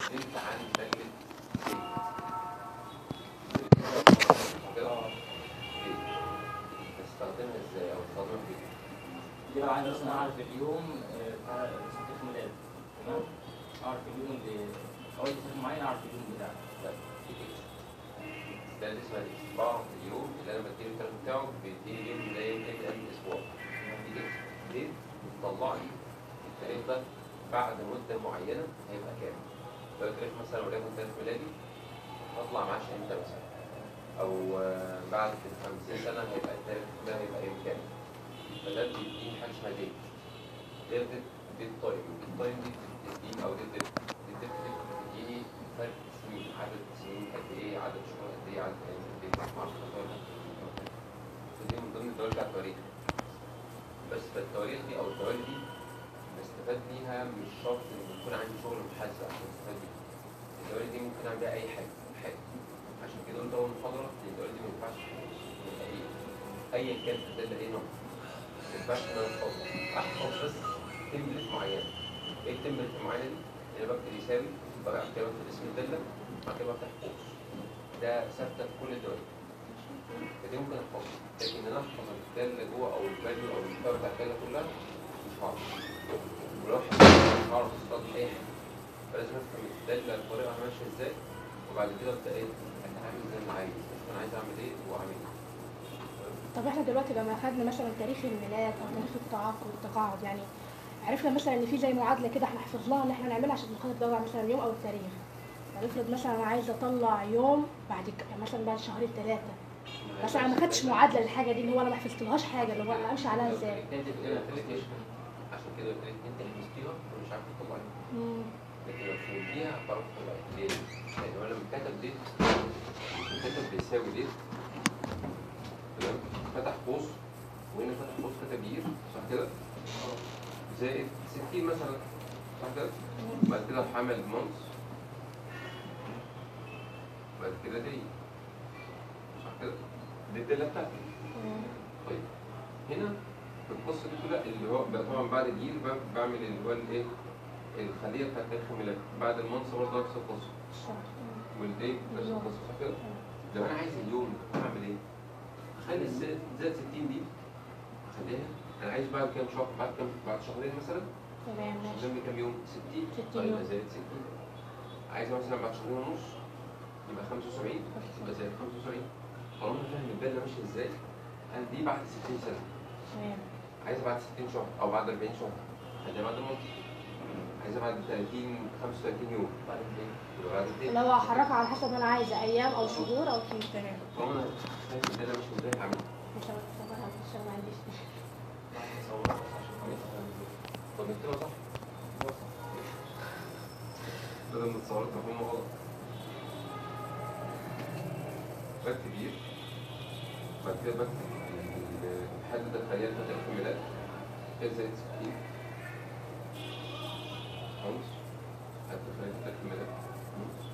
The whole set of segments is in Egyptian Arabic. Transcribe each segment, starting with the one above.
انت عن فكره تستخدمها ازاي او تستخدمها في ايه؟ دي لو عايز مثلا اعرف اليوم آه، بتاع تاريخ ميلاد تمام اعرف اليوم اللي اول تاريخ معين اعرف اليوم بتاعه لا في اكس ده اللي اسمها اكس بعرف اليوم اللي انا بديله الكلام بتاعه بيديني اليوم اللي هي كده قبل اسبوع في اكس ليه؟ بتطلع لي التاريخ ده بعد مده معينه هيبقى كام؟ لو تاريخ مثلا وليكن تاريخ ميلادي هطلع معاش امتى مثلا او آه، بعد 50 سنه هيبقى التاريخ ده هيبقى يوم كام؟ فده بيديني حاجه اسمها ديت ديت ديت تايم ديت تايم دي بتديني او ديت ديت ديت ديت بتديني فرق سنين عدد سنين قد ايه عدد شهور قد ايه عدد ايام قد ايه معرفش التواريخ دي من ضمن الدوائر بتاعت التواريخ بس التواريخ دي او الدوائر دي بستفاد بيها مش شرط ان يكون عندي شغل محاسبه عشان استفاد بيها الدوائر دي ممكن اعمل بيها اي حاجه حاجه عشان كده قلت اول محاضره ان الدوائر دي ما ينفعش تبقى ايه ايا كان هتبقى ايه نوع ما ينفعش ان انا احفظ احفظ بس تمبلت معينه ايه التمبلت المعينه دي؟ اللي بكتب يساوي بقى كده بكتب اسم الداله بعد كده بفتح قوس ده ثابته في كل الدوائر فدي ممكن احفظها لكن ان انا احفظ الداله جوه او الفاليو او المحتوى بتاع الداله كلها مش هعرف ولو حفظتها مش هعرف استخدم اي حاجه فلازم افهم الداله الطريقه ماشيه ازاي وبعد كده ابدا ايه اتعامل زي ما انا عايز اشوف انا عايز اعمل ايه واعمل ايه طب احنا دلوقتي لما اخدنا مثلا تاريخ الميلاد او تاريخ التعاقد والتقاعد يعني عرفنا مثلا ان في زي معادله كده احنا حفظناها ان احنا نعملها عشان خاطر ندور على مثلا اليوم او التاريخ يعني افرض مثلا انا عايزه اطلع يوم بعد ك- يعني مثلا بعد شهرين ثلاثه بس انا ما خدتش معادله للحاجه دي اللي هو انا ما حفظتلهاش حاجه اللي هو امشي عليها ازاي انت كده خليتيش عشان كده قلت لك انت حفظتيها ومش عارف تطلعيها مم. لكن لو فهمتيها هتعرف تطلعيها ليه؟ لان هو لما كتب ديت كتب بيساوي ديت تمام فتح قوس وهنا فتح قوس كتب يير صح كده؟ زائد 60 مثلا صح كده؟ بعد كده حمل مونث بعد كده دي صح كده؟ دي الداله بتاعتي مم. طيب هنا في القصه دي كلها اللي هو بقى طبعا بعد الجيل ب- بعمل اللي هو الايه الخليه بتاعت تاريخ الميلاد بعد المنصه برضه نفس القصه الشهر. مم. والدي نفس اليوم. القصه صح كده؟ لو انا عايز اليوم اعمل ايه؟ اخلي الزائد زائد 60 دي اخليها انا عايز بعد كام شهر بعد كام بعد شهرين مثلا تمام ماشي قدامي كام يوم 60 60 طيب يوم. يبقى زائد 60 عايز مثلا بعد شهرين ونص يبقى 75 يبقى زائد 75 طالما أنا فاهم الداله ماشيه ازاي انا دي بعد 60 سنه تمام عايز بعد 60 شهر او بعد 40 شهر خليها بعد الموت عايزها بعد 30 35 يوم بعد الدين يبقى بعد الدين اللي هو احركها على حسب ما انا عايزه ايام او شهور او كيلو تمام طالما انا فاهم الداله ماشيه ازاي هعملها مش هتصورها مش ما عنديش بعد تصورها بس عشان خلاص طب انت صح بدل ما تصورت مفهوم غلط بكتب يير بعد كده بكتب ال- الحد ده الخليه بتاعت تاريخ الميلاد كده زائد 60 خمس حد الخليه بتاعت تاريخ الميلاد خمس.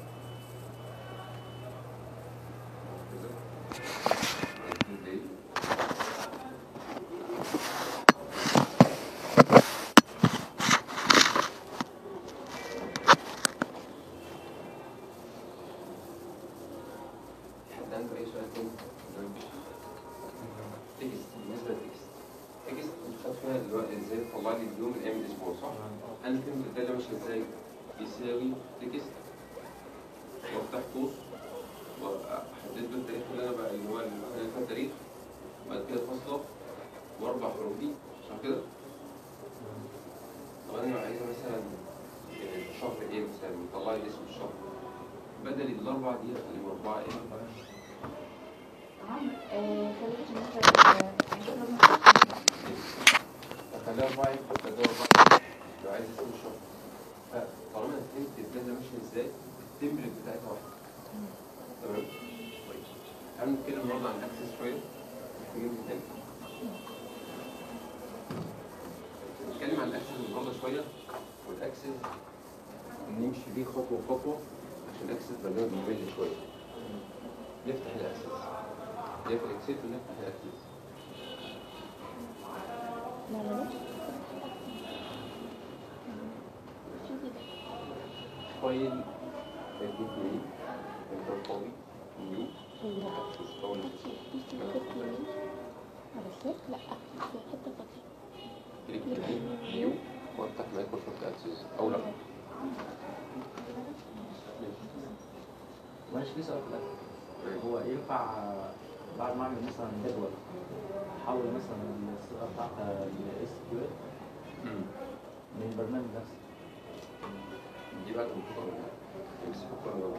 كده بعد كده دي. حد عنده أي سؤال تاني؟ تكست بالنسبة للتكست تكست بتخاف فيها دلوقتي ازاي تطلع لي اليوم من أيام الأسبوع صح؟ أنا فهمت الدالة ماشية ازاي؟ يساوي تكست وافتح قوس وأحدد له التاريخ اللي أنا بقى اللي هو اللي فيها التاريخ بعد كده فاصلة وأربع حروفي صح كده؟ طب أنا لو عايزة مثلا شهر إيه مثلا يطلع لي اسم الشهر بدل الأربع دي أخليهم أربعة إيه؟ آه، خليك مثلا فخليها أربعة يبقى خليها أربعة لو عايز اسم الشهر فطالما أنا فهمت الداتا ماشية إزاي التمبلت بتاعتها واحدة تمام؟ كويس هنتكلم النهارده عن الأكسس شوية محتاجين نتكلم نتكلم عن الأكسس النهارده شوية والأكسس نمشي بيه خطوة خطوة عشان الأكسس برنامج ممل شوية نفتح الأكسس نقفل الإكسل ونفتح الأكسس نعمل ايه؟ فايل اديت لي انت فاضي نيو اول لا في حته فاضيه كليك يمين نيو وافتح مايكروسوفت اكسس او لا معلش في سؤال في الآخر. هو ينفع بعد ما اعمل مثلا جدول احول مثلا الصيغه بتاعتها ل اس كيو من البرنامج نفسه دي بقى الكمبيوتر امسك الكمبيوتر جوه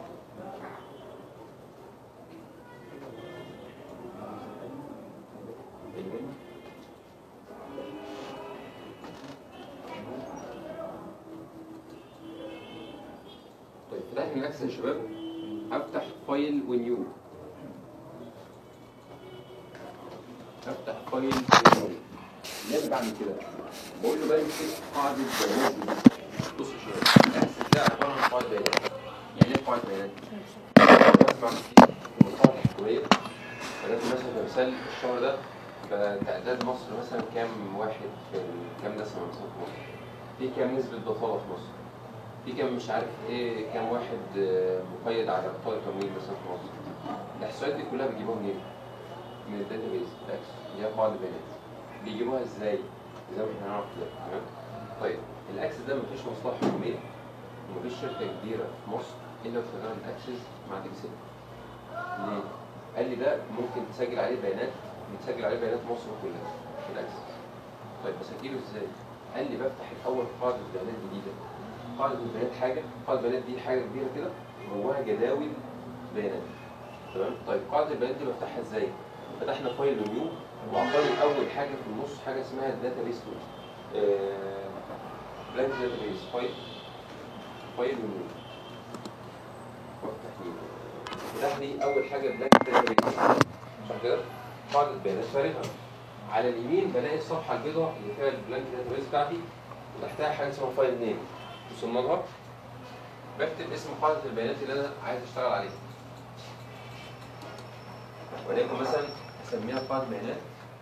ايوه طيب فتحت الاكسس يا شباب افتح فايل ونيو افتح فايل ونيو ليه بعمل كده؟ بقول له بمسك قاعدة بيانات دي بص يا شباب الاكسس ده عبارة عن قاعدة بيانات يعني ايه قاعدة بيانات؟ بسمع في المصالح الحكومية فلازم مثلا مثال الشهر ده بقى تعداد مصر مثلا كام واحد في ال- كام نسمة مثلا في مصر في كام نسبة بطالة في مصر في كام مش عارف ايه كام واحد آه، مقيد على بطاقة تمويل مثلا في مصر الاحصائيات دي كلها بيجيبوها منين؟ من الداتا بيز الاكس اللي هي قاعدة بيانات بيجيبوها ازاي؟ زي ما احنا هنعرف دلوقتي تمام؟ طيب الاكسس ده مفيش مصلحة حكومية ومفيش شركة كبيرة في مصر الا وشغالة الاكسس مع تكسب ليه؟ قال لي ده ممكن تسجل عليه بيانات بتسجل عليه بيانات مصر كلها في الاكسس طيب بسجله ازاي؟ قال لي بفتح الاول قاعدة بيانات جديدة قاعدة البيانات حاجة قاعدة البيانات دي حاجة كبيرة كده جواها جداول بيانات تمام طيب قاعدة البيانات دي بفتحها ازاي؟ فتحنا فايل نيو وعطاني اول حاجة في النص حاجة اسمها الداتا بيس تول بلانك داتا بيس فايل فايل نيو وافتح نيو فتح لي اول حاجة بلانك داتا بيس صح كده؟ قاعدة بيانات فارغة على اليمين بلاقي الصفحة البيضاء اللي فيها البلانك داتا بيس بتاعتي وتحتها حاجة اسمها فايل نيم وصلنا لها بكتب اسم قاعدة البيانات اللي أنا عايز أشتغل عليها وليكن مثلا أسميها قاعدة بيانات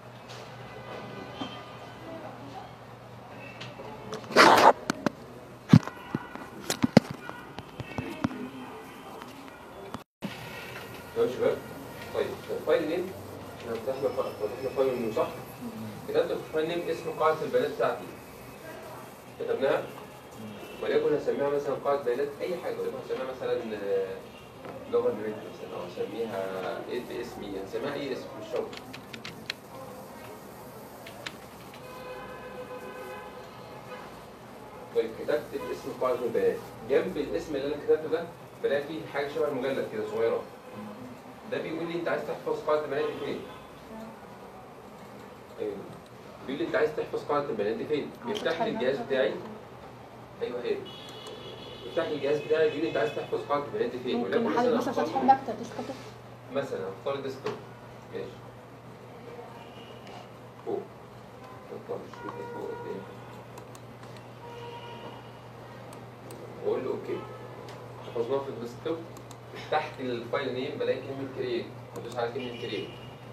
تمام يا شباب طيب الفايل نيم احنا فتحنا فا- فتحنا فايل نيم صح؟ كتبت في الفايل نيم اسم قاعدة البيانات بتاعتي كتبناها وليكن هسميها مثلا قاعدة بيانات أي حاجة وليكن هسميها مثلا جوفرمنت مثلا أو هسميها إيه باسمي هسميها أي اسم مش شرط طيب كتبت اسم قاعدة البيانات جنب الاسم اللي أنا كتبته ده بلاقي فيه حاجة شبه المجلد كده صغيرة ده بيقول لي أنت عايز تحفظ قاعدة البيانات دي فين؟ أيوه بيقول لي أنت عايز تحفظ قاعدة البيانات دي فين؟ بيفتح لي الجهاز بتاعي ايوه هي يفتح لي الجهاز بتاعي يقول لي انت عايز تحفظ قاعده البيانات دي فين ممكن نحدد مثلا أختار- سطح المكتب ديسكتوب مثلا اختار الديسكتوب ماشي فوق اختار الشريط ده فوق قد ايه واقول له اوكي حفظناه في الديسكتوب تحت الفايل نيم بلاقي كلمه كرييت بدوس على كلمه كرييت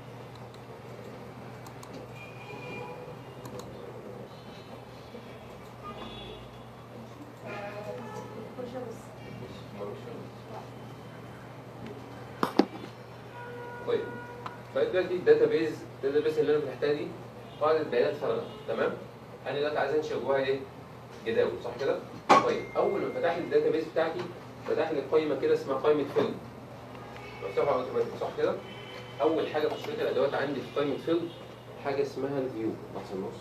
طيب فدلوقتي الداتا بيز الداتا بيز اللي انا فتحتها دي قاعده بيانات فارغه تمام انا دلوقتي عايز انشئ جواها ايه جداول صح كده طيب اول ما فتح لي الداتا بيز بتاعتي فتح لي قائمه كده اسمها قائمه فيلد مفتوحه اوتوماتيك صح كده اول حاجه في شريط الادوات عندي في قائمه فيلد حاجه اسمها الفيو لحظه النص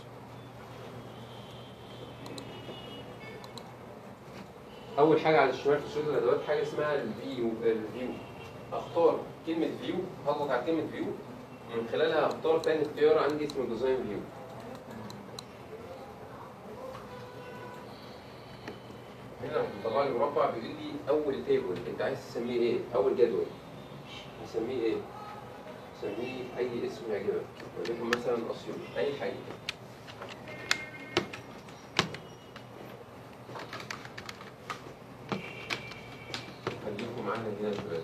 اول حاجه على الشمال في شريط الادوات حاجه اسمها الفيو الفيو اختار كلمه فيو هضغط على كلمه فيو من خلالها اختار تاني اختيار عندي اسمه ديزاين فيو هنا طلع لي مربع بيقول لي اول تيبل انت عايز تسميه ايه اول جدول هسميه ايه سميه اي اسم يعجبك وليكن مثلا اسيوط اي حاجه خليكم معانا هنا يا شباب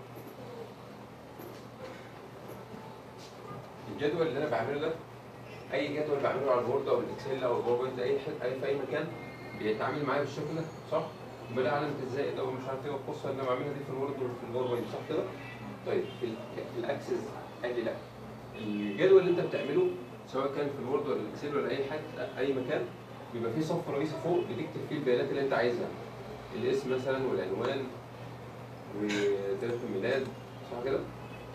الجدول اللي انا بعمله ده اي جدول بعمله على الوورد او الاكسل او الباوربوينت اي حد اي في اي مكان بيتعامل معايا بالشكل ده صح؟ بلاقي علامه الزائد او مش عارف ايه القصه اللي انا بعملها دي في الوورد وفي الباوربوينت صح كده؟ طيب في, ال- في الاكسس قال لي لا الجدول اللي انت بتعمله سواء كان في الوورد ولا الاكسل ولا اي حد اي مكان بيبقى فيه صف رئيسي فوق بتكتب فيه البيانات اللي انت عايزها الاسم مثلا والعنوان وتاريخ الميلاد صح كده؟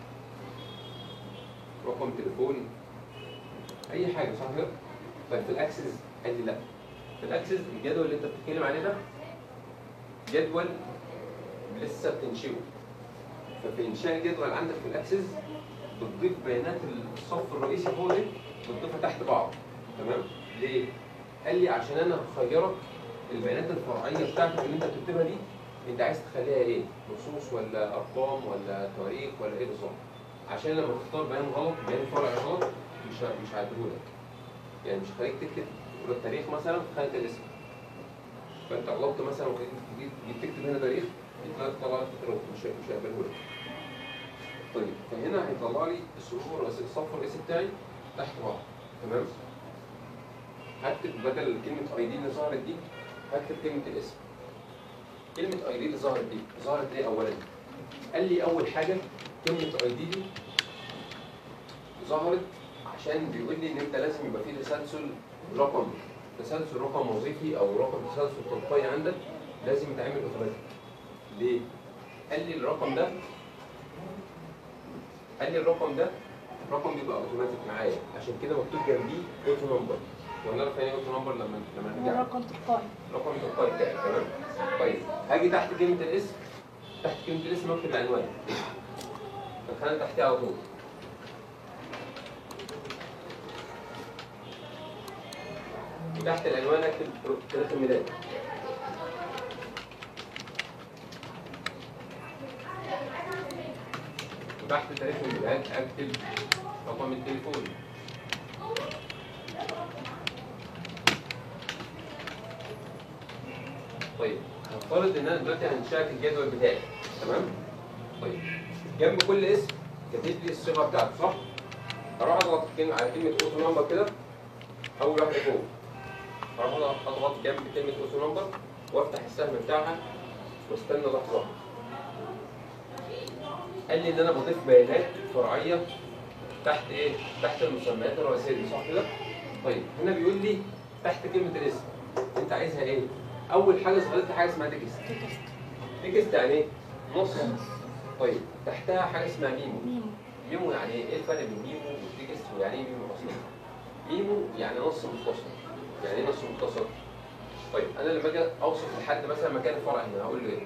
رقم تليفون اي حاجه صح كده؟ طيب في الاكسس قال لي لا في الاكسس الجدول اللي انت بتتكلم عليه ده جدول لسه بتنشئه ففي انشاء الجدول عندك في الاكسس بتضيف بيانات الصف الرئيسي فوق دي بتضيفها تحت بعض تمام؟ ليه؟ قال لي عشان انا هخيرك البيانات الفرعيه بتاعتك اللي انت بتكتبها دي انت عايز تخليها ايه؟ نصوص ولا ارقام ولا تواريخ ولا ايه بالظبط؟ عشان لما تختار بيان غلط بيان فرعي غلط مش ه- مش هعديهولك يعني مش هخليك تكتب تقول التاريخ مثلا في خانه الاسم فانت غلطت مثلا وجيت جيت- جيت تكتب هنا تاريخ يطلع طلع غلط مش ه- مش هيقبلهولك طيب فهنا هيطلع لي الصفوف الرئيسي الصف الرئيسي بتاعي تحت بعض تمام هكتب بدل كلمه اي دي اللي ظهرت دي هكتب كلمه الاسم كلمه اي دي اللي ظهرت دي ظهرت ليه اولا قال لي اول حاجه كلمه اي دي دي ظهرت عشان بيقول لي ان انت لازم يبقى في تسلسل رقم تسلسل رقم وظيفي او رقم تسلسل تلقائي عندك لازم يتعمل اوتوماتيك ليه؟ قال لي الرقم ده قال لي الرقم ده رقم بيبقى اوتوماتيك معايا عشان كده مكتوب جنبيه اوتو نمبر ونعرف يعني ايه اوتو نمبر لما لما هو نرجع رقم تلقائي رقم تلقائي بتاعي تمام طيب هاجي تحت كلمه الاسم تحت كلمه الاسم اكتب العنوان الخانه تحتها على طول وتحت العنوان اكتب تاريخ الميلاد وتحت تاريخ الميلاد اكتب رقم التليفون طيب هفترض ان انا دلوقتي هنشارك الجدول بتاعي تمام طيب جنب كل اسم كاتب لي الصيغه بتاعته صح اروح اضغط كلمة على كلمه اوتو نمبر كده اول واحده فوق اروح اضغط جنب كلمه اوتو نمبر وافتح السهم بتاعها واستنى لحظه قال لي ان انا بضيف بيانات فرعيه تحت ايه؟ تحت المسميات الرئيسيه دي صح كده؟ طيب هنا بيقول لي تحت كلمه الاسم انت عايزها ايه؟ اول حاجه ظهرت لي حاجه اسمها تكست تكست تكست يعني ايه؟ نص طيب تحتها حاجه اسمها ميمو ميمو ميمو يعني ايه؟ ايه الفرق بين ميمو والتكست ويعني ايه ميمو اصلا؟ ميمو يعني نص مختصر يعني ايه نص مختصر؟ طيب انا لما اجي اوصف لحد مثلا مكان الفرع هنا هقول له ايه؟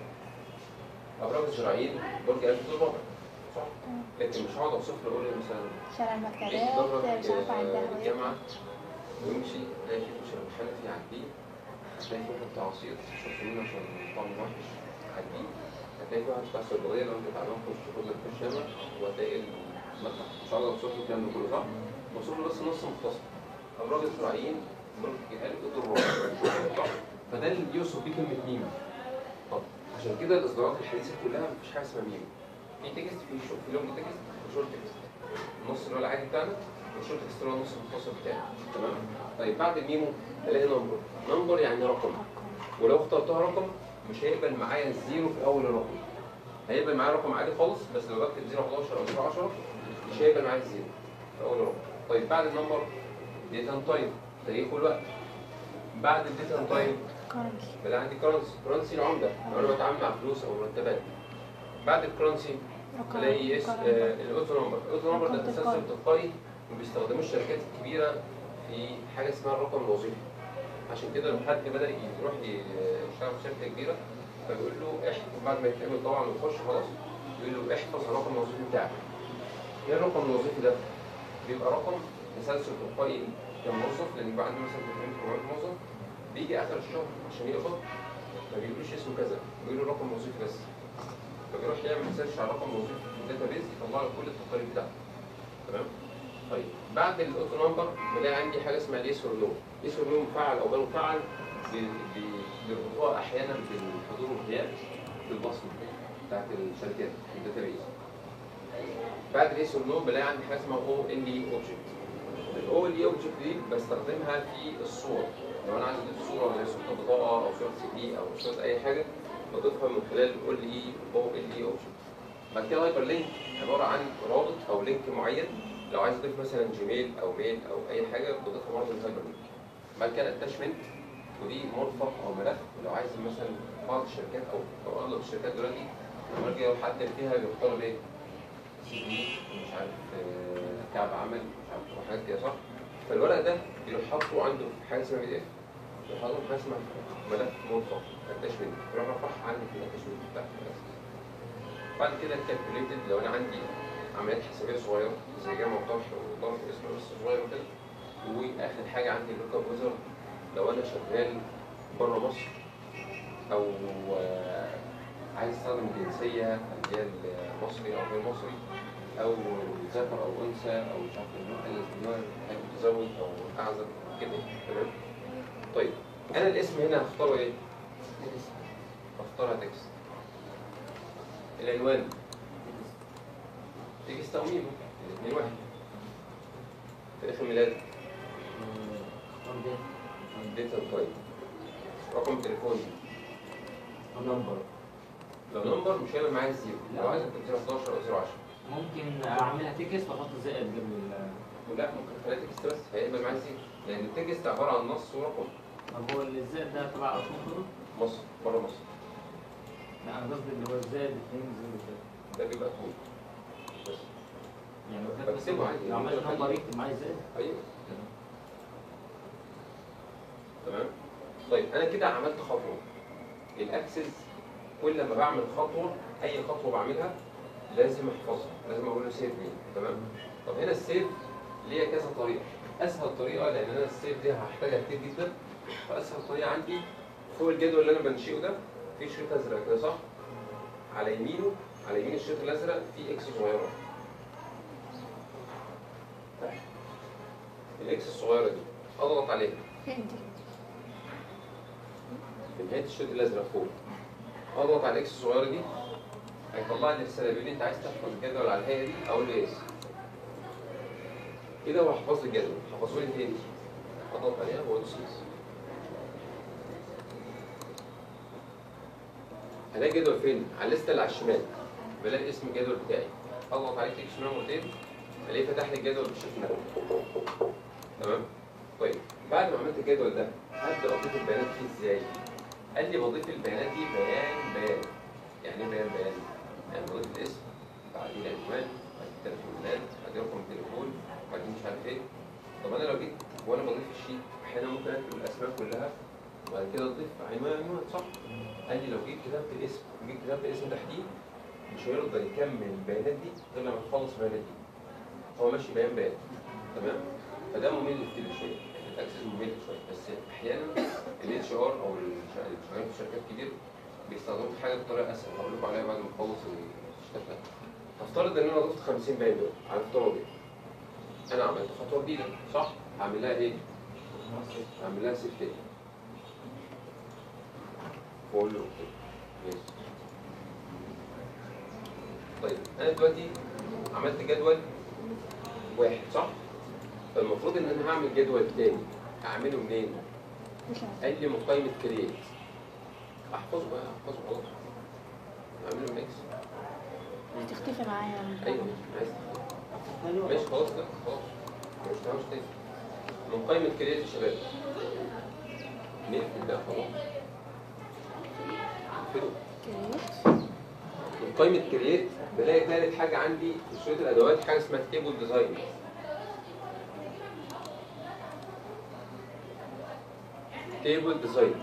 ابراج الزراعيين برج الف الرابع صح؟ لكن مش هقعد اوصف له اقول له مثلا شارع المكتبات مش عارفه عندها الجامعة ويمشي تلاقي في مشرب حنفي يعديه هتلاقي في واحد بتاع عصير تشرب منه عشان طعمه وحش عديه هتلاقي في واحد بتاع صيدلية لو انت تعبان خش خد لك برشامة وهتلاقي المطبخ مش هقعد اوصف له الكلام ده كله صح؟ بوصف له بس نص مختصر أبراج الزراعيين برج الجهال الدور صح؟ فده اللي بيوصف بيه كلمة ميمو طب عشان كده الإصدارات الحديثة كلها مفيش حاجة اسمها ميمو في تكست في شو في لونج تكست وشورت تكست النص اللي هو العادي بتاعنا والشورت تكست اللي هو النص المختصر بتاعنا تمام طيب بعد الميمو الاقي نمبر نمبر يعني رقم ولو اخترتها رقم مش هيقبل معايا الزيرو في اول الرقم هيقبل معايا رقم عادي خالص بس لو بكتب 011 او 010 مش هيقبل معايا الزيرو في اول الرقم طيب بعد النمبر ديت اند تايم تاريخ والوقت بعد الديت اند تايم كرنسي بلاقي عندي كرنسي كرنسي العمله لو انا بتعامل مع فلوس او مرتبات بعد الكرنسي تلاقي اس آه، الاوتو نمبر الاوتو نمبر ده رقم تسلسل تلقائي. تلقائي وبيستخدموه الشركات الكبيره في حاجه اسمها الرقم الوظيفي عشان كده لما حد بدا يروح يشتغل في شركه كبيره فبيقول له احفظ بعد ما يتعمل طبعا ويخش خلاص يقول له احفظ الرقم الوظيفي بتاعك ايه الرقم الوظيفي ده؟ بيبقى رقم تسلسل تلقائي كموظف لان يبقى عندي مثلا 300 400 موظف بيجي اخر الشهر عشان يقبض ما بيقولوش اسمه كذا بيقولوا الرقم الوظيفي بس فبيروح يعمل سيرش على الرقم الوظيفي في الداتابيز يطلع له كل التقارير بتاعته تمام طيب بعد الاوتو نمبر بلاقي عندي حاجه اسمها ليس اور نو ليس اور نو مفعل او غير مفعل بي- بي- بيربطوها احيانا بالحضور والغياب في البصمه بتاعت الشركات في الداتابيز بعد ليس اور نو بلاقي عندي حاجه اسمها او ان دي اوبجكت اللي الاو ال اي اوبجكت دي بستخدمها في الصور لو انا عايز اضيف صوره زي صوره البطاقه او صوره سي دي او صوره اي حاجه بضيفها من خلال الاو ال اي او ال اي اوبجكت بعد كده هايبر لينك عباره عن رابط او لينك معين لو عايز اضيف مثلا جيميل او ميل او اي حاجه بضيفها برضه من هايبر لينك بعد كده اتاشمنت ودي مرفق او ملف لو عايز مثلا بعض الشركات او او اغلب الشركات دلوقتي لما اجي اروح اقدم فيها بيختاروا ايه؟ سي في مش عارف آه، كعب عمل مش عارف حاجات كده صح؟ فالورق ده بيروح حاطه عنده في حاجه اسمها بي دي اف بيروح حاطه في حاجه اسمها ملف مرفق اتاشمنت يروح رافعها عندي في الاتاشمنت بتاعت الرسم. بعد كده الكالكوليتد لو انا عندي عمليات حسابيه صغيره زي جمع وطرح وضرب اسم بس صغير وكده واخر حاجه عندي اللوك اب ويزر لو انا شغال بره مصر او آه، عايز استخدم الجنسيه اللي هي المصري او غير مصري او ذكر او انثى او مش عارف النوع حاجه متزوج او اعزب كده تمام طيب انا الاسم هنا هختاره ايه؟ هختارها تكست العنوان تكست او ميمو الاثنين واحد تاريخ الميلاد ديت اند تايم رقم التليفون نمبر لو نمبر مش هيعمل معايا زيرو لو عايز اكتب 011 او 010 ممكن اعملها تكست واحط زائد جنب ال لا ممكن تخليها تكست بس هيقبل معايا زيرو لان التكست عباره عن نص ورقم طب هو الزائد ده تبع ارقام كله؟ مصر بره مصر لا انا قصدي اللي هو الزائد 2 زائد كده ده بيبقى طول بس يعني لو كتبت بكتبه عادي. لو عملت نمبر يكتب معايا زائد ايوه تمام طيب انا كده عملت خطوه الاكسس كل ما بعمل خطوه اي خطوه بعملها لازم احفظها لازم اقول له سيف مين تمام طب هنا السيف ليا كذا طريقه اسهل طريقه لان انا السيف دي هحتاجها كتير جدا فاسهل طريقه عندي فوق الجدول اللي انا بنشئه ده في شريط ازرق كده صح على يمينه على يمين الشريط الازرق في اكس صغيره الاكس الصغيره دي اضغط عليها فين دي؟ في نهايه الشريط الازرق فوق اضغط على الاكس الصغيره دي هيطلع لي رساله بيقول لي انت عايز تحفظ الجدول على الهيئه دي اقول له يس كده هو حفظ لي الجدول حفظه لي فين اضغط عليها واقول له يس هلاقي الجدول فين على الليسته اللي على الشمال بلاقي اسم الجدول بتاعي اضغط عليه كليك شمال مرتين الاقيه فتح لي الجدول بالشكل ده تمام طيب بعد ما عملت الجدول ده هبدا اضيف البيانات فيه ازاي قال لي بضيف البيانات دي بيان بيان يعني ايه بيان بيان يعني بضيف الاسم بعدين العنوان بعدين التليفونات بعدين رقم التليفون بعدين مش عارف ايه طب انا لو جيت وانا بضيف الشيت احيانا ممكن اكتب الاسماء كلها وبعد كده اضيف عنوان عنوان صح قال لي لو جيت كتبت الاسم وجيت كتبت اسم تحتيه مش هيقدر يكمل البيانات دي غير لما تخلص البيانات دي هو ماشي بيان بيان تمام فده ممل كتير شويه الاكسس ممل شويه بس احيانا الاتش ار او الش- اللي شغالين في شركات كتير بيستخدموا في حاجه بطريقه اسهل هقول لكم عليها بعد ما اخلص الشتات ده هفترض ان انا ضفت 50 بيان دول على افتراضي انا عملت خطوه جديده صح هعمل لها ايه؟ هعمل لها سيف تاني واقول له اوكي يس طيب انا دلوقتي عملت جدول واحد صح؟ فالمفروض ان انا هعمل جدول تاني اعمله منين؟ مش عارفه قال لي من قائمة كرييت احفظه بقى احفظه خلاص اعمله من اكس هتختفي معايا من ايوه عايز ماشي خلاص لا خلاص مش هعمل تاني من قائمة كرييت يا شباب نقفل ده خلاص نقفله. كريت من قائمة كرييت بلاقي تالت حاجة عندي في شريط الأدوات حاجة اسمها تيبل ديزاين تيبل ديزاين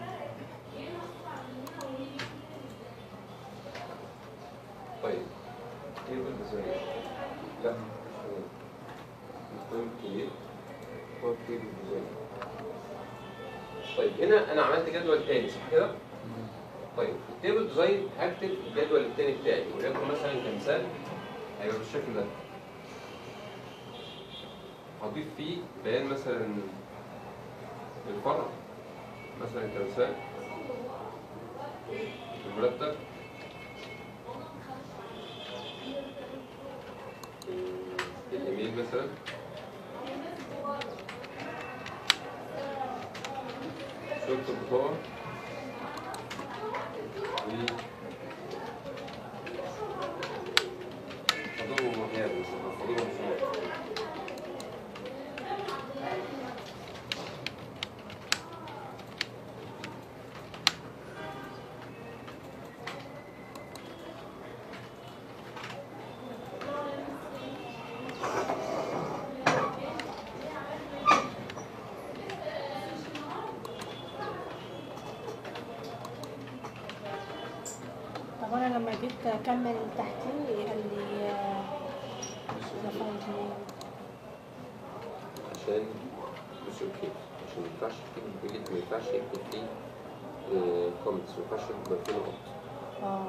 طيب تيبل ديزاين لا مش هو. من قائمة كرييت هو تيبل ديزاين طيب هنا أنا عملت جدول تاني صح كده؟ طيب التيبل ديزاين هكتب الجدول التاني بتاعي وليكن مثلا كمثال هيبقى بالشكل ده هضيف فيه بيان مثلا الفرع مثلا كمثال المرتب الايميل مثلا البطاقة و حضور وغياب بس حضور وصول طب انا لما جيت اكمل تحتيه قال لي آه، ده فايل اتنين. عشان بص اوكي عشان ما ينفعش تكتب بيجي ما ينفعش يكتب فيه كومنتس ما ينفعش يكتب فيه نقط اه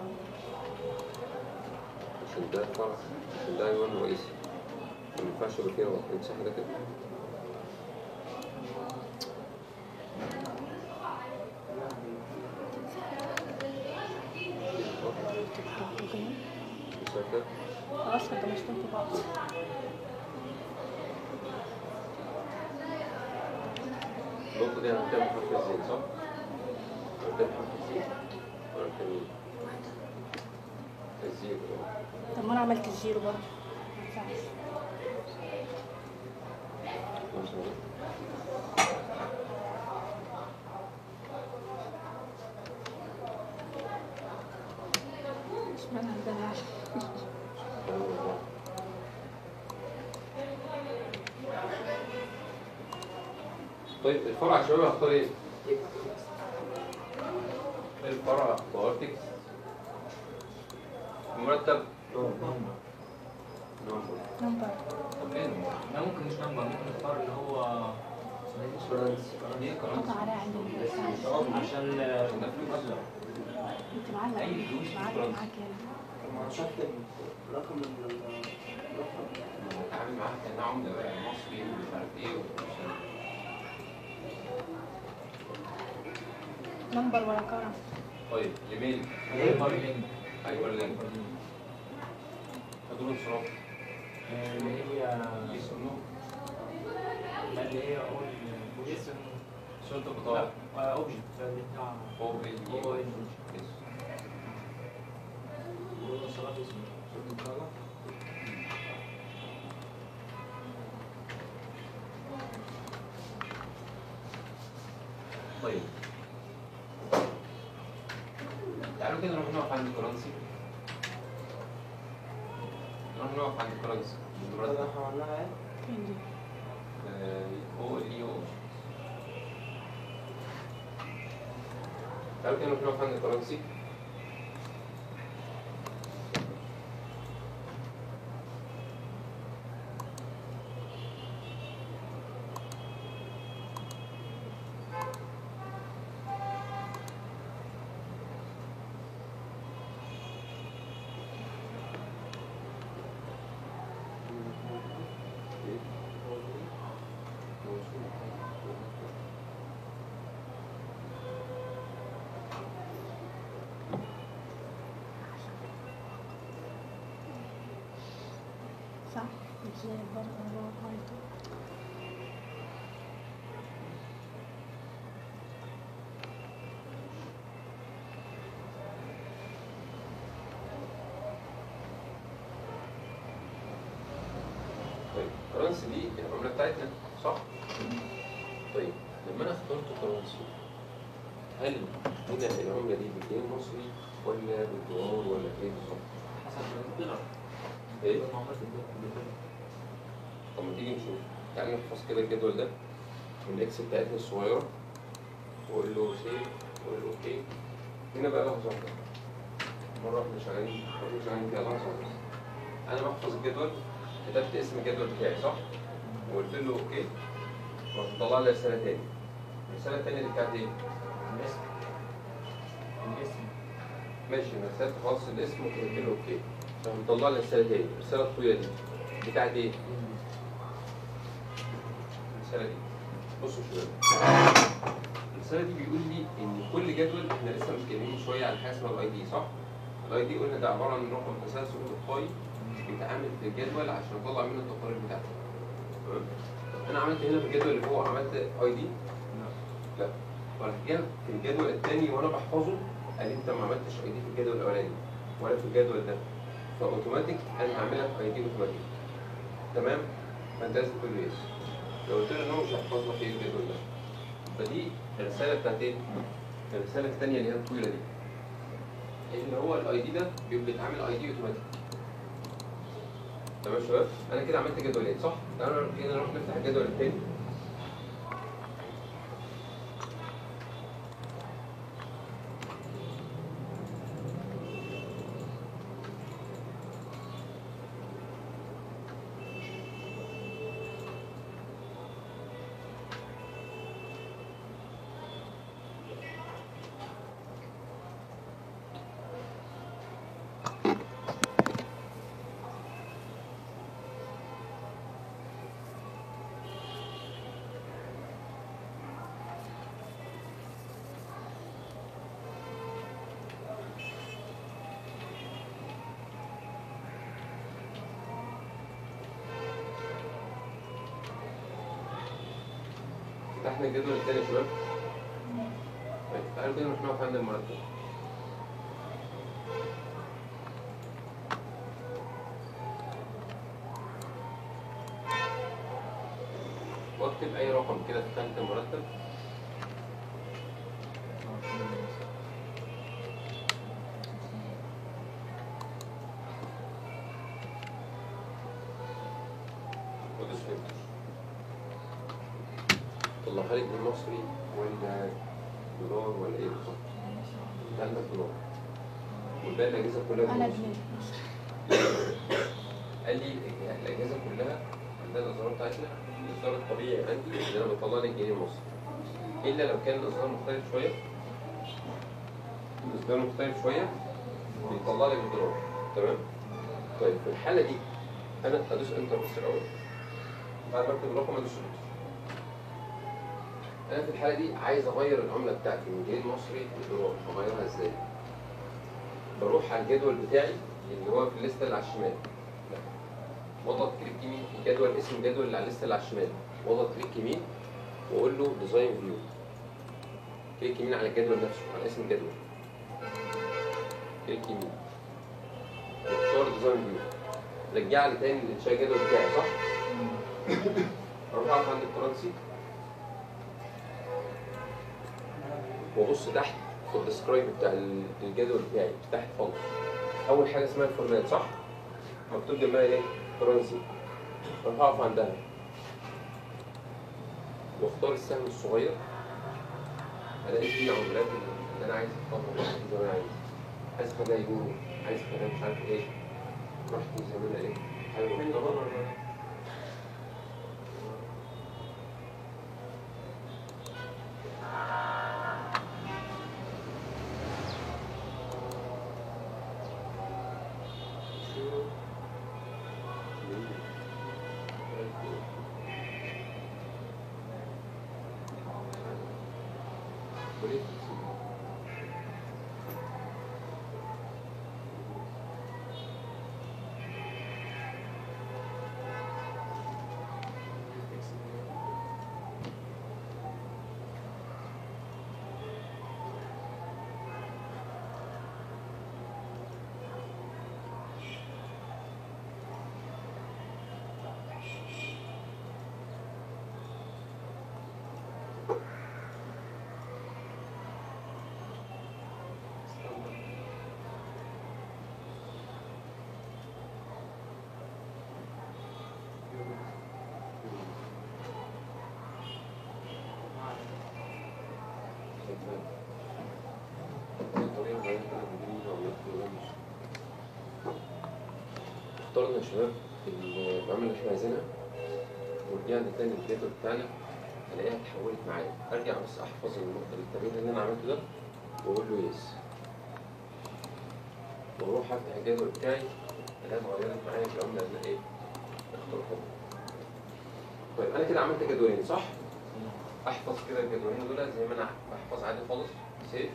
عشان ده فرع عشان ده عنوان رئيسي ما ينفعش يبقى فيه نقط امسح ده كده اوكي امسح ده خلاص كده مش بقى النقطة دي هنكتبها بحرف الزين صح؟ هنكتبها بحرف الزين ولا نكتب الزين طب ما انا عملت الزيرو برضه ما ينفعش اشمعنى عندنا عشرة طيب الفرع يا شباب هختار ايه؟ الفرع اختار تكست مرتب نمبر نمبر طب ليه نمبر؟ لا ممكن مش نمبر ممكن نختار اللي هو ليه كرنسي؟ قطع عليها عند الساعة عشان عشان ده فلوس انت معلق أي فلوس معلق فرنسي. معاك هنا ما شفت رقم الرقم اتعامل معاها كان عملة بقى مصري ومش عارف ايه ومش عارف نمبر ولا كرم طيب ايميل نمبر لينك ايوه اللينك حضور انصراف اللي هي يس نو لا، اللي هي اول اسم صورة البطاقة اوبجكت اللي بتاع هو ال هو يس صلاة اسمه صورة البطاقة طيب تعالوا كده نروح نقف عند الكرنسي نروح نقف عند الكرنسي هذا احنا عملناها ايه؟ فين دي؟ هو اللي هو تعالوا كده نروح نقف عند الكرنسي صح ازاي برضه انا بقول هايتو طيب كرنسي دي العملة بتاعتنا صح؟ طيب لما انا اخترت كرنسي هل هنا العملة دي بالجنيه المصري ولا بالدولار ولا ايه بالظبط؟ حسب الدولار ايه؟ معاملات الدولار طب ما تيجي نشوف تعالى نحفظ كده الجدول ده والاكس بتاعتنا الصغيرة واقول له سيف واقول له اوكي هنا بقى لحظة واحدة مرة احنا شغالين احنا شغالين فيها لحظة واحدة انا بحفظ الجدول كتبت اسم الجدول بتاعي صح؟ وقلت له اوكي راح طلع لي رسالة تاني الرسالة التانية دي بتاعت ايه؟ الاسم الاسم ماشي انا رسلت خلاص الاسم وقلت له اوكي راح مطلع لي رسالة تاني الرسالة الطويلة دي بتاعت ايه؟ الرسالة دي بصوا يا شباب الرسالة دي بيقول لي إن كل جدول إحنا لسه متكلمين شوية عن حاجة اسمها الأي دي صح؟ الأي دي قلنا ده عبارة عن رقم تسلسل إضافي بيتعامل في الجدول عشان أطلع منه التقارير بتاعته تمام؟ طب أنا عملت هنا في الجدول اللي فوق عملت أي دي؟ لا ولا جه في الجدول الثاني وانا بحفظه قال لي انت ما عملتش اي دي في الجدول الاولاني ولا في الجدول ده فاوتوماتيك انا هعمل لك اي دي اوتوماتيك تمام فانت لازم تقول له يس لو قلت له نو مش هحفظ لك ايه الجدول ده فدي الرساله بتاعت ايه؟ الرساله الثانيه اللي هي الطويله دي اللي هو الاي دي ده بيبقى بيتعمل اي دي اوتوماتيك تمام يا شباب انا كده عملت جدولين صح؟ تعالوا كده نروح نفتح الجدول الثاني فتحنا الجدول الثاني يا شباب طيب تعالوا كده نروح نقف عند المرتب واكتب اي رقم كده في خانة المرتب ودوس انتر طلعها لي جنيه مصري ولا دولار ولا ايه بالظبط؟ انت عندك دولار والباقي الاجهزه كلها انا جنيه جنيه قال لي الاجهزه كلها عندها الاصدار بتاعتنا الاصدار الطبيعي عندي ان انا بطلع لك جنيه مصري الا لو كان الاصدار مختلف شويه الاصدار مختلف شويه بيطلع لي بالدولار تمام طيب في الحاله دي انا هدوس انتر بس الاول بعد ما اكتب الرقم ادوس انتر انا في الحاله دي عايز اغير العمله بتاعتي من جنيه مصري لدولار اغيرها ازاي بروح على الجدول بتاعي اللي هو في الليسته اللي على الشمال واضغط كليك يمين في الجدول اسم الجدول اللي على الليسته اللي على الشمال واضغط كليك يمين واقول له ديزاين فيو كليك يمين على الجدول نفسه على اسم الجدول كليك يمين واختار ديزاين فيو رجع لي تاني للشاي الجدول بتاعي صح؟ اروح اقف عند الكرنسي وابص تحت في الديسكرايب بتاع الجدول بتاعي تحت خالص اول حاجه اسمها الفورمات صح؟ مكتوب جنبها ايه؟ كرنسي اروح اقف عندها واختار السهم الصغير الاقي فيه عملات اللي انا عايز اختارها زي ما انا عايز عايز اخليها يورو عايز اخليها مش عارف ايه رحت زي ما انا ايه حلو اخترنا يا شباب العملة اللي احنا عايزينها ورجعنا تاني للداتا بتاعنا الاقيها اتحولت معايا ارجع بس احفظ النقطة التمرين اللي انا عملته ده واقول له يس واروح افتح الجدول بتاعي الاقيها اتغيرت معايا في العملة اللي انا ايه اخترتها طيب انا كده عملت جدولين صح؟ احفظ كده الجدولين دول زي ما انا بحفظ عادي خالص سيف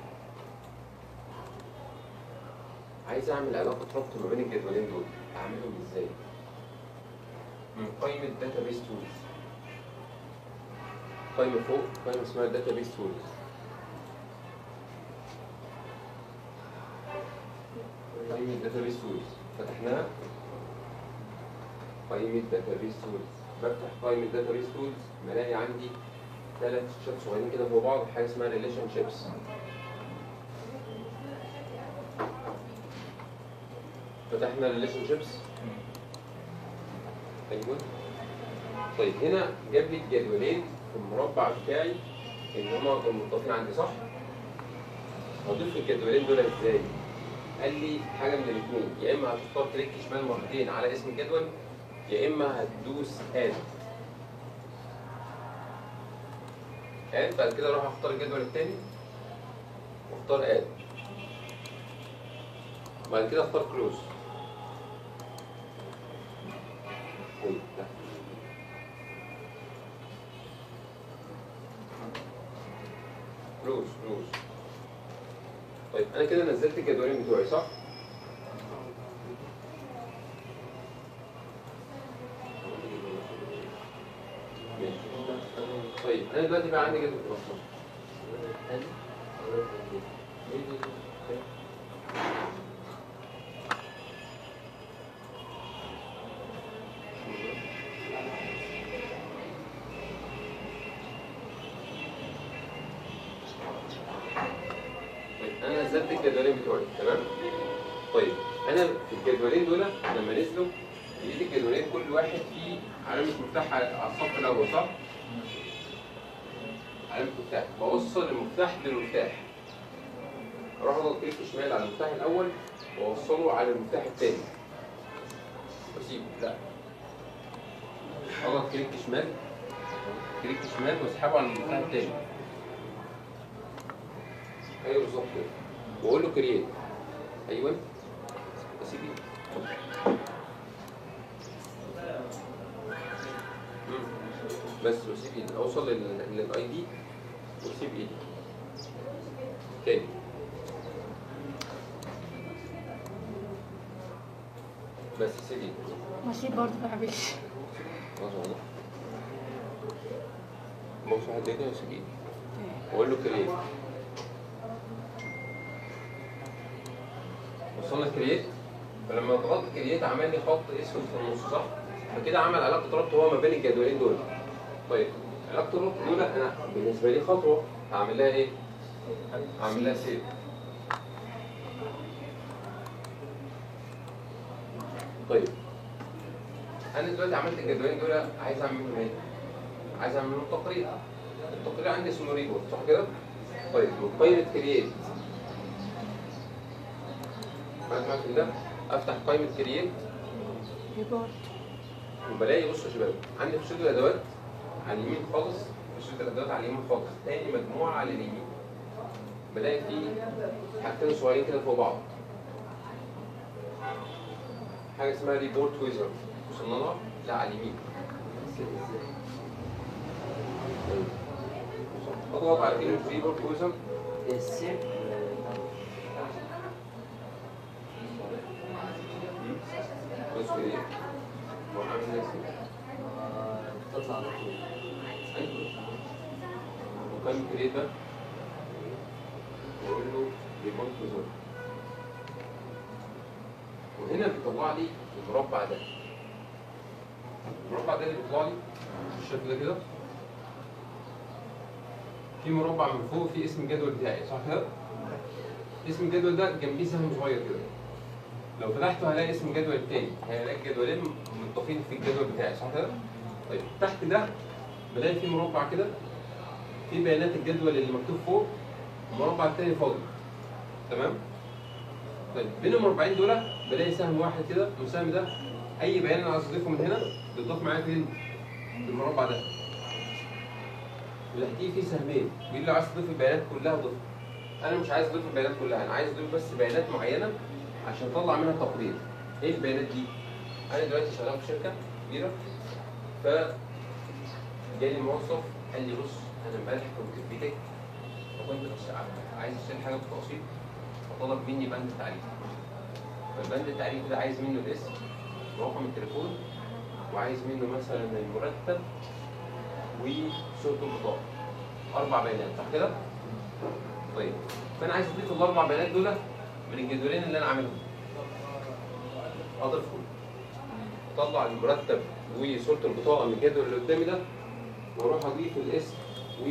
عايز اعمل علاقه ربط ما بين الجدولين دول اعملهم ازاي من قائمه داتابيس تولز قائمه فوق قائمه اسمها داتابيس تولز قائمة داتابيس تولز فتحناها قائمة داتابيس تولز بفتح قائمة داتابيس تولز بلاقي عندي ثلاث شيتات صغيرين كده فوق بعض حاجة اسمها ريليشن شيبس فتحنا ريليشن شيبس ايوه طيب هنا جاب لي الجدولين في المربع بتاعي اللي هما كانوا متفقين عندي صح؟ هضيف الجدولين دول ازاي؟ قال لي حاجه من الاثنين يا اما هتختار كليك شمال مرتين على اسم الجدول يا اما هتدوس اد اد بعد كده اروح اختار الجدول الثاني واختار اد بعد كده اختار كلوز طيب لا كلوز كلوز طيب انا كده نزلت الجدولين بتوعي صح؟ ماشي. طيب انا دلوقتي بقى عندي جدول اصلا طيب انا نزلت الجدولين بتوعي تمام طيب انا في الجدولين دول لما نزلوا لقيت الجدولين كل واحد فيه علامه مفتاح على على الصف الاول صح علامه مفتاح بوصل المفتاح للمفتاح اروح اضغط كليك شمال على المفتاح الاول واوصله على المفتاح الثاني واسيبه لا اضغط كليك شمال كليك شمال واسحبه على المفتاح الثاني ايوه بالظبط كده واقول له كرييت ايوه اسيب ايدي مم. بس واسيب ايدي اوصل للاي دي واسيب ايدي تاني بس سيب ايدي ماشي برضه معلش خلاص والله بص واحد كده واسيب ايدي واقول له كرييت وصلنا كرييت فلما ضغطت كرييت عمل لي خط اسود في النص صح؟ فكده عمل علاقه ربط هو ما بين الجدولين دول. طيب علاقه الربط دول انا بالنسبه لي خطوه هعمل لها ايه؟ هعمل لها سيف. طيب انا دلوقتي عملت الجدولين دول عايز اعمل منهم ايه؟ عايز اعمل منهم تقرير. التقرير عندي اسمه ريبورت صح كده؟ طيب وقائمه كرييت بعد ما اقفل ده افتح قائمه كرييت ريبورت وبلاقي بصوا يا شباب عندي في شريط الادوات على اليمين خالص في شريط الادوات على اليمين خالص تاني مجموعه على اليمين بلاقي فيه حاجتين صغيرين كده فوق بعض حاجه اسمها ريبورت ويزر وصلنا لها لا على اليمين اضغط على كلمه ريبورت ويزر السيف بص كده ايه هو عامل زي السيف. بتطلع على طول ايوه وكان كريت ده واقول له ريموت وزر وهنا بيطلع لي المربع ده المربع ده اللي بيطلع لي بالشكل ده كده في مربع من فوق في اسم الجدول بتاعي صح كده؟ اسم الجدول ده جنبيه سهم صغير كده لو فتحته هلاقي اسم الجدول التاني هلاقي الجدولين متفقين في الجدول بتاعي صح كده؟ طيب تحت ده بلاقي في مربع كده في بيانات الجدول اللي مكتوب فوق المربع التاني فاضي تمام طيب بين المربعين دول بلاقي سهم واحد كده والسهم ده اي بيان انا عايز اضيفه من هنا بيضاف معايا فين في المربع ده وتحتيه في سهمين بيقول لي عايز تضيف البيانات كلها ضيف انا مش عايز اضيف البيانات كلها انا عايز اضيف بس بيانات معينه عشان اطلع منها تقرير ايه البيانات دي انا دلوقتي شغال في شركه كبيره ف جالي موظف قال لي بص انا امبارح كنت في بيتك وكنت بس عايز اشتري حاجه بالتقسيط فطلب مني بند التعريف فالبند التعريف ده عايز منه الاسم ورقم التليفون وعايز منه مثلا المرتب وصورة البطاقة أربع بيانات صح كده؟ طيب فأنا عايز أضيف الأربع بيانات دول من الجدولين اللي أنا عاملهم هضيفهم اطلع المرتب وصوره البطاقه من الجدول اللي قدامي ده واروح اضيف الاسم و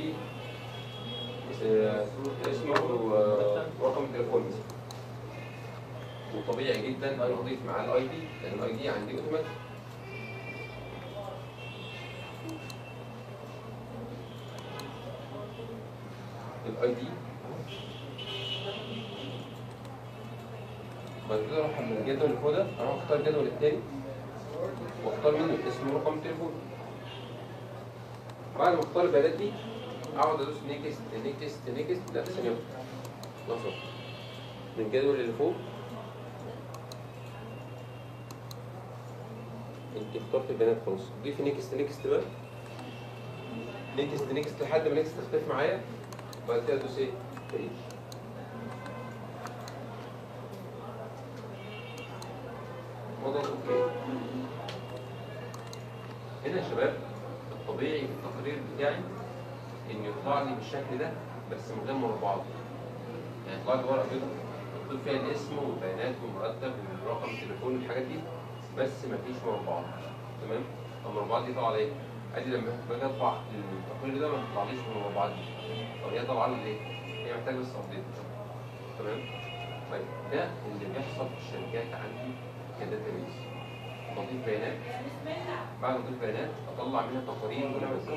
آه، اسمه آه، ورقم التليفون مثلا وطبيعي جدا انا اضيف معاه الاي دي لان الاي دي عندي اوتوماتيك الاي دي بعد كده اروح من الجدول اللي فوق ده اروح اختار الجدول التاني واختار منه الاسم ورقم التليفون بعد ما اختار البيانات دي اقعد ادوس نيكست نيكست نيكست لا ثانيه واحدة. لحظه من الجدول اللي فوق انت اخترت البيانات خلاص ضيفي نيكست نيكست بقى نيكست نيكست لحد ما نيكست تختلف معايا وبعد كده ادوس ايه؟ فريش واضغط اوكي هنا يا شباب الطبيعي في التقرير بتاعي ان يطلع لي بالشكل ده بس من غير مربعات يعني يطلع لي ورقه بيضاء مكتوب فيها الاسم والبيانات والمرتب ورقم التليفون والحاجات دي بس مفيش مربعات تمام المربعات دي طالعه ليه؟ عادي لما باجي اطبع التقرير ده ما بيطلعليش من المربعات دي طب هي طالعه لي ليه؟ هي محتاجه بس ابديت تمام؟ طيب ده اللي بيحصل في الشركات عندي كداتا بيز بضيف بيانات بعد ما اضيف بيانات اطلع منها تقارير ونماذج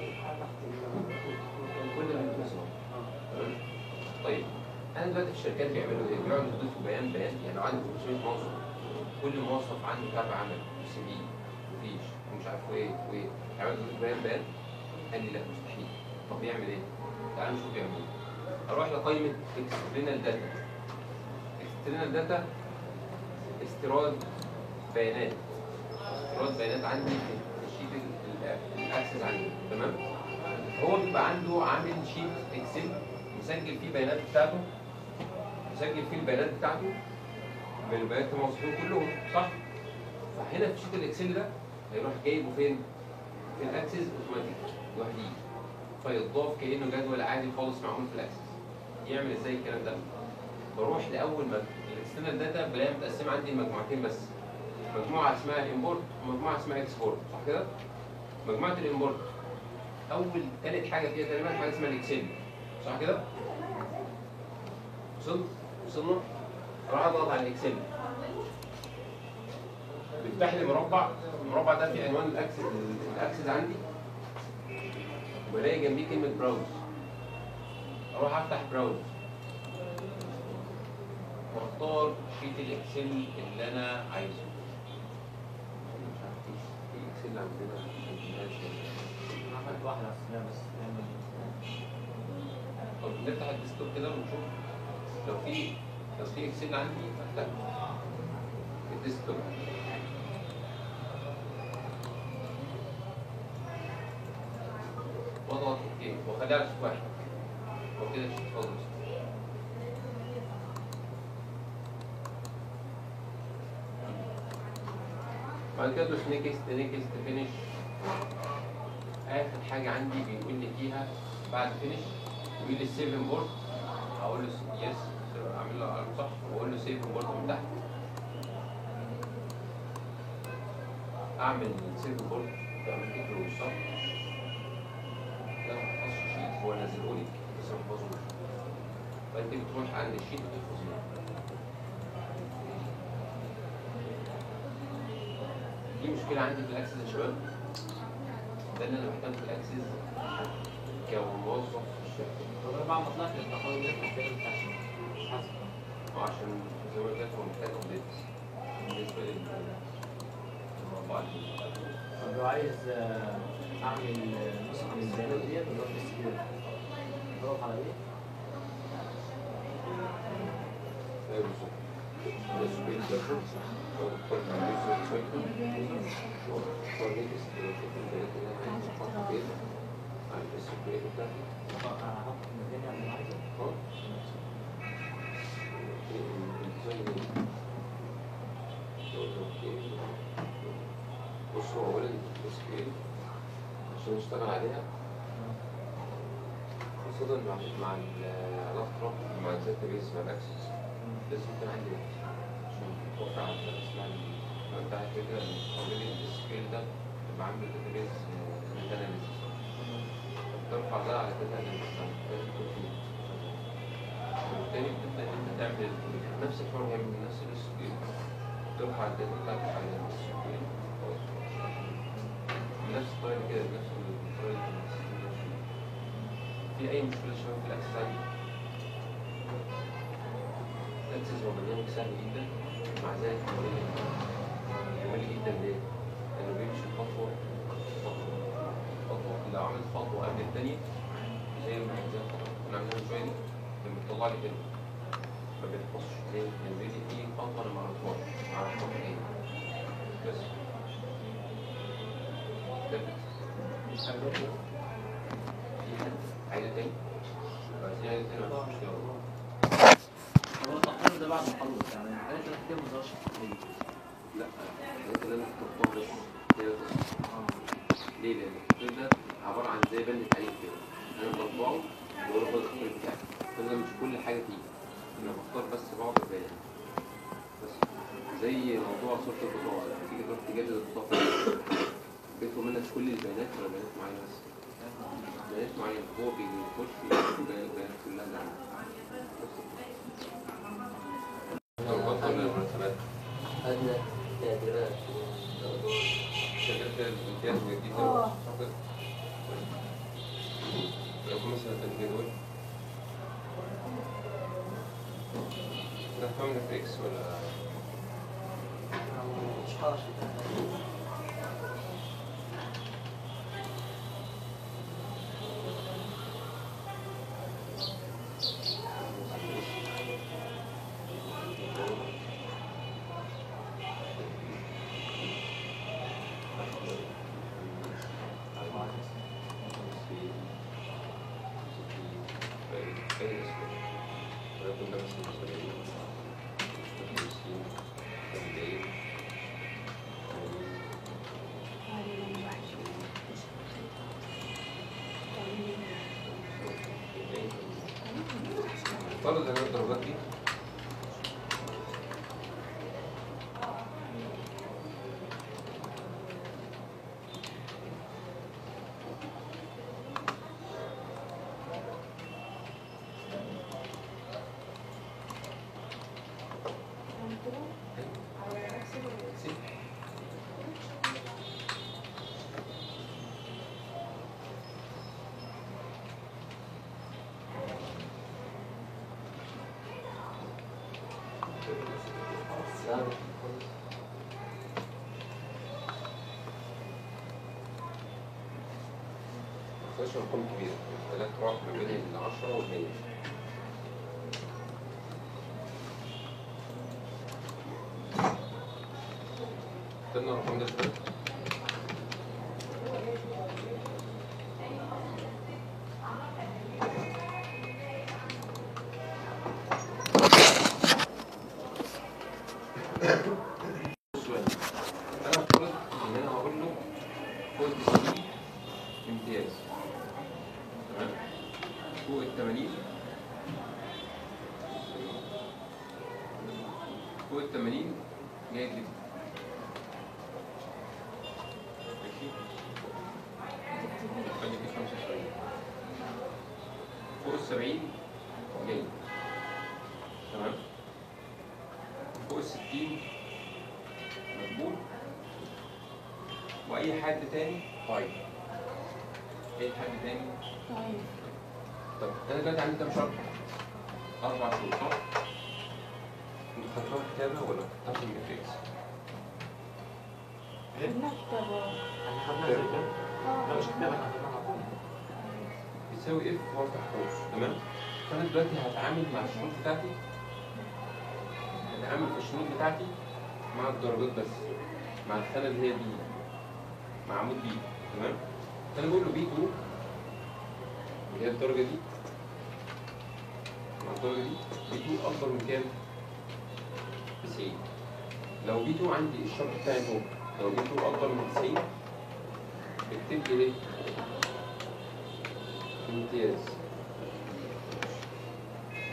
كل ده بيتوصل تمام طيب انا دلوقتي في الشركات بيعملوا ايه؟ بيقعدوا يضيفوا بيان بيان يعني لو عندي 500 موظف كل موظف عنده تابع عمل سي في مفيش ومش عارف ايه وايه يعملوا يضيفوا بيان بيان قال لي لا مستحيل طب يعمل ايه؟ تعالوا نشوف يعمل ايه اروح لقائمه اكسترنال داتا اكسترنال داتا استيراد بيانات استيراد بيانات عندي في الشيت ال- ال- الاكسس عندي تمام هو بيبقى عنده عامل شيت اكسل مسجل فيه البيانات بتاعته مسجل فيه البيانات بتاعته من البيانات الموظفين كلهم صح فهنا في شيت الاكسل ده هيروح جايبه فين في الاكسس اوتوماتيك لوحده فيضاف كانه جدول عادي خالص معمول في الاكسس يعمل ازاي الكلام ده بروح لاول ما الاكسترنال داتا بلاقيها متقسمه عندي لمجموعتين بس مجموعه اسمها امبورت ومجموعه اسمها اكسبورت صح كده مجموعه الامبورت اول ثالث حاجه فيها تقريبا حاجه اسمها الاكسل صح كده وصلت وصلنا اروح اضغط على الاكسل بيفتح لي مربع المربع ده فيه عنوان الاكسس الاكسس عندي وبلاقي جنبيه كلمه براوز اروح افتح براوز واختار شيت الاكسل اللي انا عايزه مش عارف في الاكسل عندنا عملت واحدة أصلا بس نعمل طب نفتح الديسكتوب كده ونشوف لو في لو في اكسل عندي افتح الديسكتوب واضغط اوكي واخليها على شيت واحد وكده الشيت فاضي بعد كده ادوس نيكست نيكست فينيش اخر حاجه عندي بيقول لي فيها بعد فينيش بيقول لي سيف امبورت اقول له يس اعمل له علامه صح واقول له سيف امبورت من تحت اعمل سيف امبورت بعمل كده كلوز صح لا ما تحفظش شيت هو نزله لي بس ما تحفظوش فانت بتروح عند الشيت وتحفظه دي مشكله عندي في الاكسس يا شباب ده اللي انا محتاجه في الاكسس كموظف في الشركه طب أنا بعد ما طلعت التقارير دي التقرير بتاعتي مش حاسس وعشان زي ما قلت لك هو محتاج ابديت بالنسبه لل المربع اللي- طب لو عايز آه، أعمل آه، نسخة من البيانات ديت بروح للسكيور بروح على إيه؟ ايوه بالظبط بس بقيت بشوف لو اخترت اليوزر سايكل واختار نيكست واشوف البيانات اللي انا عايز احطها فين على الاس بي بتاعتي هحط في المكان يعني اللي عايزه اه الديزاين ايه؟ أقول له اوكي بص هو اولا الاس بي عشان اشتغل عليها خاصة مع مع العلاقة ربط مع الداتا بيز مع الاكسس لازم يكون عندي نت عشان توفر على حاجة اسمها فانت على فكره اوريدي السكيل ده تبقى عامل داتابيز داتا اناليسيس ترفع ده على داتا اناليسيس لازم يكون فيه وبالتالي بتبدا انت تعمل نفس الفورم من نفس السكيل ترفع الداتا بتاعتك على السكيل نفس الطريقه كده نفس الطريقه اللي بنستخدمها فيه. في اي مشكله شباب في الاكسس عندي الاكسس هو برنامج سهل جدا مع ذلك ممل ممل جدا ليه؟ لانه بيمشي خطوه خطوه خطوه لو عملت خطوه قبل الثانيه زي ما زي الخطوه اللي كنا عاملينها من شويه دي كان بيطلع لي كده ما بيحفظش ليه؟ لان بيجي في خطوه انا ما اعرفهاش ما اعرفش خطوه ايه بس ده مش حاجة برضه. في حد عايزة تاني؟ بس هي عايزة تاني مفيش مشكلة هو التقييم ده بعد ما اخلص يعني الحاجات اللي كده ما ظهرش في التقييم. لا انت لازم تختار بس هي بس ليه؟ لأن التقرير ده عبارة عن زي بند تعليم كده أنا بطبعه وأقول له خد التقرير بتاعك فأنا مش كل حاجة فيه أنا بختار بس بعض البيانات بس زي موضوع صورة البطاقة لما تيجي تروح تجدد البطاقة بيطلب منك كل البيانات ولا بيانات معينة بس؟ بيانات معينة هو بيجي يخش ياخد البيانات كلها اللي عنده بس. البطاقة ولا المرتبات؟ أدنى تقديرات شغال في الامتياز والجديد آه. لو كل مثلا التنفيذ دول ده فاهم في اكس ولا مش حاجة فرض ان الدرجات دي ست سابق مفيهاش ارقام كبيره ثلاث راح ما بين ال 10 وال 100 خدنا الرقم ده شويه شويه انا هفترض ان انا هقول له خد سي امتياز تمام فوق ال 80 فوق ال 80 جيد جدا ماشي خلي فيه 75 فوق ال 70 جيد تمام فوق ال 60 مقبول واي حد تاني طيب اي حد تاني طيب طب انا دلوقتي عندي كام شهر؟ اربع شهور صح؟ انتوا خدتوها كتابه ولا خدتوها في الماتريكس؟ نكتب احنا خدناها زي كده لا اه مش كتابة احنا خدناها على طول. بيساوي اف وافتح قوس تمام؟ فانا دلوقتي هتعامل مع الشروط بتاعتي هتعامل في الشروط بتاعتي مع الدرجات بس مع الخانه اللي هي بي مع عمود بي تمام؟ فانا بقول له بي 2 اللي هي الدرجه دي مع الدرجه دي بي 2 اكبر من كام؟ 90 لو بي 2 عندي الشرط بتاعي فوق لو بي 2 اكبر من 90 اكتب لي ايه؟ امتياز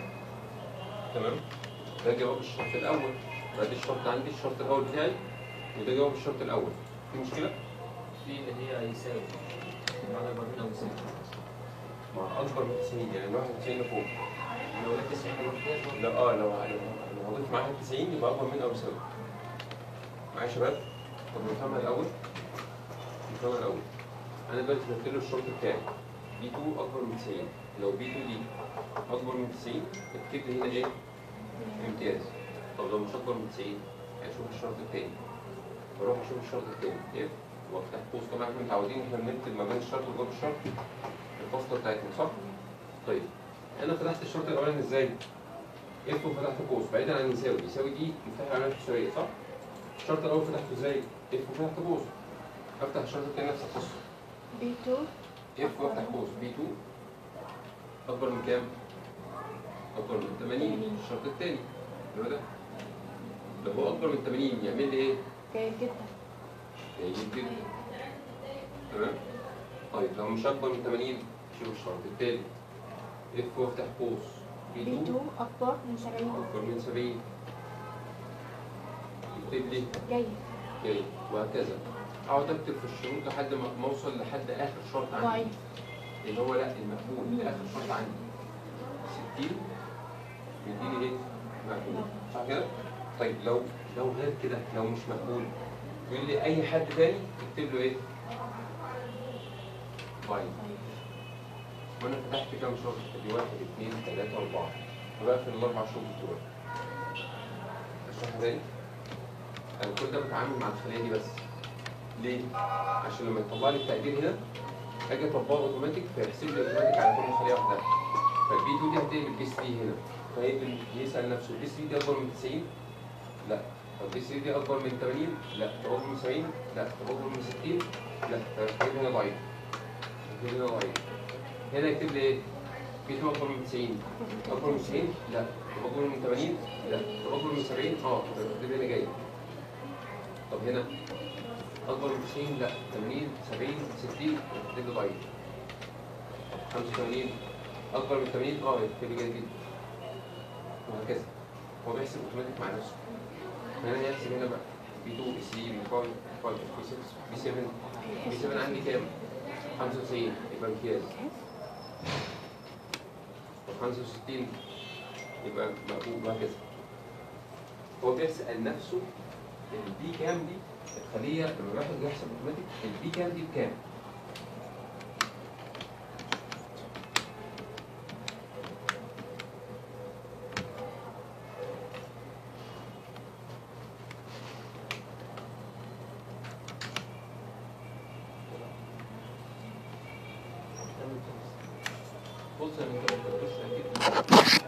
تمام ده جواب الشرط الاول بعد الشرط عندي الشرط الاول بتاعي وده جواب الشرط الاول في مشكله في اللي هي يساوي بعد أكبر من أو يساوي مع اكبر من 90 يعني ال 91 لفوق لو جبت 90 يبقى امتياز برضه. لا اه لو لو لو هضيف معاها 90 يبقى اكبر من او يساوي معايا يا شباب طب نفهمها الاول نفهمها الاول انا دلوقتي بكتب له الشرط بتاعي بي 2 اكبر من 90 لو بي 2 دي اكبر من 90 اكتب لي هنا ايه امتياز طب لو مش اكبر من 90 اشوف الشرط التاني بروح اشوف الشرط التاني اف وافتح قوس طبعا احنا متعودين احنا بنكتب ما بين الشرط وجواب الشرط الفاصله بتاعتنا صح؟ طيب انا فتحت الشرط الاولاني ازاي؟ اف وفتحت قوس بعيدا عن يساوي يساوي دي مفتاح العلامه التساويه صح؟ الشرط الاول فتحته ازاي؟ اف وفتحت قوس افتح الشرط الثاني نفس القصه بي 2 اف وافتح قوس بي 2 اكبر من كام؟ اكبر من 80 الشرط الثاني اللي هو ده لو هو اكبر من 80 يعمل لي ايه؟ جيد جدا جيد جدا تمام؟ طيب لو مش اكبر من 80 شوف الشرط الثاني اف وافتح قوس بي بي 2 2 اكبر من 70 اكبر من 70 يكتب لي جيد اوكي وهكذا اقعد اكتب في الشروط لحد ما ما اوصل لحد اخر شرط عندي ضعيف اللي هو لا المقبول ده اخر شرط عندي 60 يديني ايه؟ مقبول صح كده؟ طيب لو لو غير كده لو مش مقبول يقول لي اي حد تاني اكتب له ايه؟ ضعيف ضعيف وانا فتحت كام شرط؟ ادي واحد اثنين ثلاثة أربعة فبقفل الأربع شروط بتوعي اشرحها تاني؟ أنا كل ده بتعامل مع الخلية دي بس ليه؟ عشان لما يطلع لي التقدير هنا اجي اطبقه اوتوماتيك فيحسب لي اوتوماتيك على كل خليه واحده فالبي 2 دي هتقلب البي 3 هنا فيقدر يسال نفسه البي 3 دي اكبر من 90 لا طب البي 3 دي اكبر من 80 لا طب اكبر من 70 لا طب اكبر من 60 لا فيكتب هنا ضعيف يكتب هنا ضعيف هنا يكتب لي ايه؟ بي 2 اكبر من 90 اكبر من 90 لا طب اكبر من 80 لا طب اكبر من 70 اه طب يكتب هنا جاي طب هنا اكبر من 90 لا 80 70 60 يكتب لي ضعيف 85 اكبر من 80 اه يكتب لي جيد جدا وهكذا هو بيحسب اوتوماتيك مع نفسه فهنا هيحسب هنا بقى بي 2 بي 3 بي 5 5 بي 6 بي 7 بي 7 عندي كام؟ 95 يبقى امتياز طب 65 يبقى مقبول وهكذا هو بيسأل نفسه البي كام دي الخلية لما الواحد يحسب اوتوماتيك البي كام دي بكام؟ بص انا انت ما كنتش اكيد